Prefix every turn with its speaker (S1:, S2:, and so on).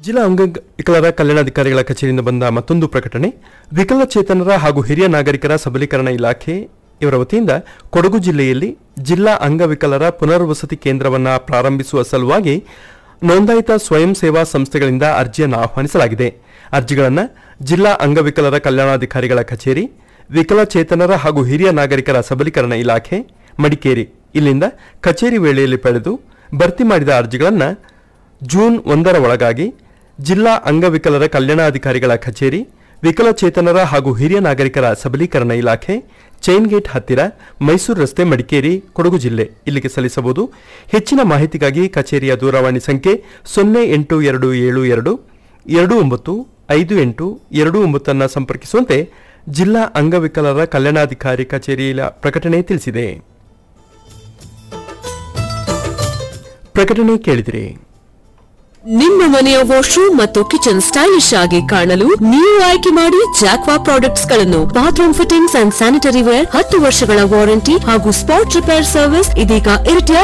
S1: ಜಿಲ್ಲಾ ಅಂಗವಿಕಲರ ಕಲ್ಯಾಣಾಧಿಕಾರಿಗಳ ಕಚೇರಿಯಿಂದ ಬಂದ ಮತ್ತೊಂದು ಪ್ರಕಟಣೆ ವಿಕಲಚೇತನರ ಹಾಗೂ ಹಿರಿಯ ನಾಗರಿಕರ ಸಬಲೀಕರಣ ಇಲಾಖೆ ಇವರ ವತಿಯಿಂದ ಕೊಡಗು ಜಿಲ್ಲೆಯಲ್ಲಿ ಜಿಲ್ಲಾ ಅಂಗವಿಕಲರ ಪುನರ್ವಸತಿ ಕೇಂದ್ರವನ್ನು ಪ್ರಾರಂಭಿಸುವ ಸಲುವಾಗಿ ನೋಂದಾಯಿತ ಸ್ವಯಂ ಸೇವಾ ಸಂಸ್ಥೆಗಳಿಂದ ಅರ್ಜಿಯನ್ನು ಆಹ್ವಾನಿಸಲಾಗಿದೆ ಅರ್ಜಿಗಳನ್ನು ಜಿಲ್ಲಾ ಅಂಗವಿಕಲರ ಕಲ್ಯಾಣಾಧಿಕಾರಿಗಳ ಕಚೇರಿ ವಿಕಲಚೇತನರ ಹಾಗೂ ಹಿರಿಯ ನಾಗರಿಕರ ಸಬಲೀಕರಣ ಇಲಾಖೆ ಮಡಿಕೇರಿ ಇಲ್ಲಿಂದ ಕಚೇರಿ ವೇಳೆಯಲ್ಲಿ ಪಡೆದು ಭರ್ತಿ ಮಾಡಿದ ಅರ್ಜಿಗಳನ್ನು ಜೂನ್ ಒಂದರ ಒಳಗಾಗಿ ಜಿಲ್ಲಾ ಅಂಗವಿಕಲರ ಕಲ್ಯಾಣಾಧಿಕಾರಿಗಳ ಕಚೇರಿ ವಿಕಲಚೇತನರ ಹಾಗೂ ಹಿರಿಯ ನಾಗರಿಕರ ಸಬಲೀಕರಣ ಇಲಾಖೆ ಚೈನ್ ಗೇಟ್ ಹತ್ತಿರ ಮೈಸೂರು ರಸ್ತೆ ಮಡಿಕೇರಿ ಕೊಡಗು ಜಿಲ್ಲೆ ಇಲ್ಲಿಗೆ ಸಲ್ಲಿಸಬಹುದು ಹೆಚ್ಚಿನ ಮಾಹಿತಿಗಾಗಿ ಕಚೇರಿಯ ದೂರವಾಣಿ ಸಂಖ್ಯೆ ಸೊನ್ನೆ ಎಂಟು ಎರಡು ಏಳು ಎರಡು ಎರಡು ಒಂಬತ್ತು ಐದು ಎಂಟು ಎರಡು ಒಂಬತ್ತನ್ನು ಸಂಪರ್ಕಿಸುವಂತೆ ಜಿಲ್ಲಾ ಅಂಗವಿಕಲರ ಕಲ್ಯಾಣಾಧಿಕಾರಿ ಕಚೇರಿಯ ಪ್ರಕಟಣೆ ತಿಳಿಸಿದೆ ಪ್ರಕಟಣೆ ಕೇಳಿದಿರಿ
S2: ನಿಮ್ಮ ಮನೆಯ ವಾಶ್ರೂಮ್ ಮತ್ತು ಕಿಚನ್ ಸ್ಟೈಲಿಶ್ ಆಗಿ ಕಾಣಲು ನೀವು ಆಯ್ಕೆ ಮಾಡಿ ಜಾಕ್ವಾ ಪ್ರಾಡಕ್ಟ್ಸ್ ಗಳನ್ನು bathroom fittings and sanitary ware ಹತ್ತು ವರ್ಷಗಳ ವಾರಂಟಿ ಹಾಗೂ ಸ್ಪಾಟ್ ರಿಪೇರ್ ಸರ್ವಿಸ್ ಇದೀಗ ಇರಿಟಿಯ